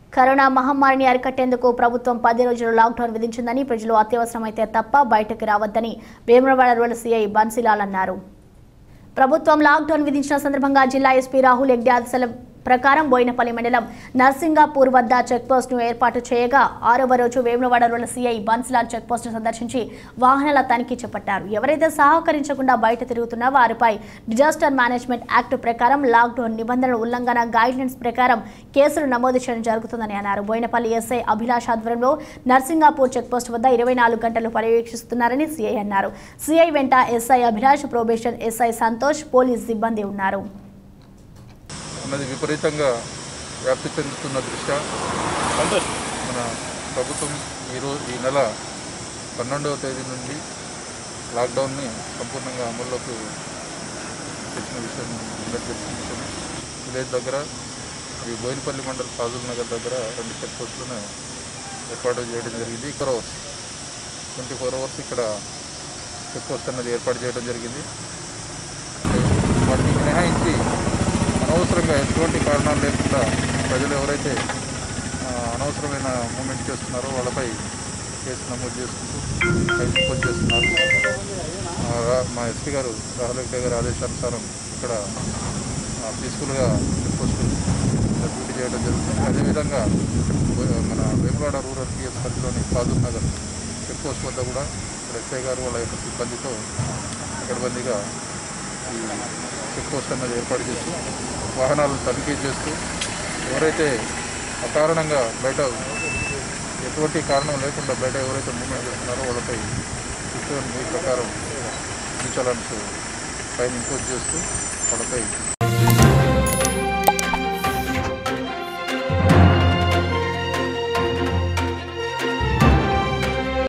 corona మహమ్మారిని అరికట్టేందుకు ప్రభుత్వం పది రోజులు లాక్డౌన్ విధించిందని ప్రజలు అత్యవసరమైతే తప్ప బయటకు రావద్దని వేములవాడ రూరల్ సీఐ బన్సీలాల్ అన్నారు ప్రభుత్వం లాక్డౌన్ విధించిన సందర్భంగా జిల్లా ఎస్పీ రాహుల్ ఎగ్డే ఆదేశాల ప్రకారం బోయినపల్లి మండలం నర్సింగాపూర్ వద్ద చెక్పోస్ట్ను ఏర్పాటు చేయగా ఆరవ రోజు వేములవాడ రూరల్ సీఐ బన్సిలాల్ చెక్పోస్ట్ను సందర్శించి వాహనాల తనిఖీ చేపట్టారు ఎవరైతే సహకరించకుండా బయట తిరుగుతున్నా వారిపై డిజాస్టర్ మేనేజ్మెంట్ యాక్ట్ ప్రకారం లాక్డౌన్ నిబంధనల ఉల్లంఘన గైడ్లైన్స్ ప్రకారం కేసులు నమోదు చేయడం జరుగుతుందని అన్నారు బోయినపల్లి ఎస్ఐ అభిలాష్ ఆధ్వర్యంలో నర్సింగాపూర్ చెక్పోస్ట్ వద్ద ఇరవై నాలుగు గంటలు పర్యవేక్షిస్తున్నారని సీఐ అన్నారు సీఐ వెంట SI Abhilash probation SI Santosh police సిబ్బంది ఉన్నారు అన్నది విపరీతంగా వ్యాప్తి చెందుతున్న దృష్ట్యా మన ప్రభుత్వం ఈరోజు ఈ నెల పన్నెండవ తేదీ నుండి లాక్డౌన్ని సంపూర్ణంగా అమల్లోకి తెచ్చిన విషయం అందరికీ తెలిసిన విషయం విలేజ్ దగ్గర ఈ బోయినపల్లి మండల్ ఫాజుల్ నగర్ దగ్గర రెండు చెక్ పోస్టులను ఏర్పాటు చేయడం జరిగింది four hours twenty four hours ఇక్కడ చెక్ పోస్ట్ అన్నది ఏర్పాటు చేయడం జరిగింది వాటిని మినహాయించి అనవసరంగా ఎటువంటి కారణాలు లేకుండా ప్రజలు ఎవరైతే ఆ, అనవసరమైన మూమెంట్ చేస్తున్నారో వాళ్ళపై కేసు నమోదు చేసుకుంటూ ఫైన్ నమోదు చేస్తున్నారు ఆ, రా- మా ఎస్పీ గారు రాహుల్ రెడ్డి గారి ఆదేశానుసారం ఇక్కడ పీస్ఫుల్గా చెక్ పోస్ట్ డ్యూటీ చేయడం జరుగుతుంది అదేవిధంగా బో- మన వేములాడ రూరల్ పిఎస్ పరిధిలోని ఫాజుల్ నగర్ చెక్ పోస్ట్ వద్ద కూడా ఇక్కడ ఎస్ఐ గారు వాళ్ళ యొక్క సిబ్బందితో పకడ్బందీగా ఈ చెక్ పోస్ట్ అన్నది ఏర్పాటు చేస్తూ వాహనాలను తనిఖీ చేస్తూ ఎవరైతే అకారణంగా బయట ఎటువంటి కారణం లేకుండా బయట ఎవరైతే మూవ్మెంట్ చేస్తున్నారో వాళ్ళపై సిస్టమ్ మీ ప్రకారం విచారానికి ఫైన్ ఇంపోజ్ చేస్తూ వాళ్ళపై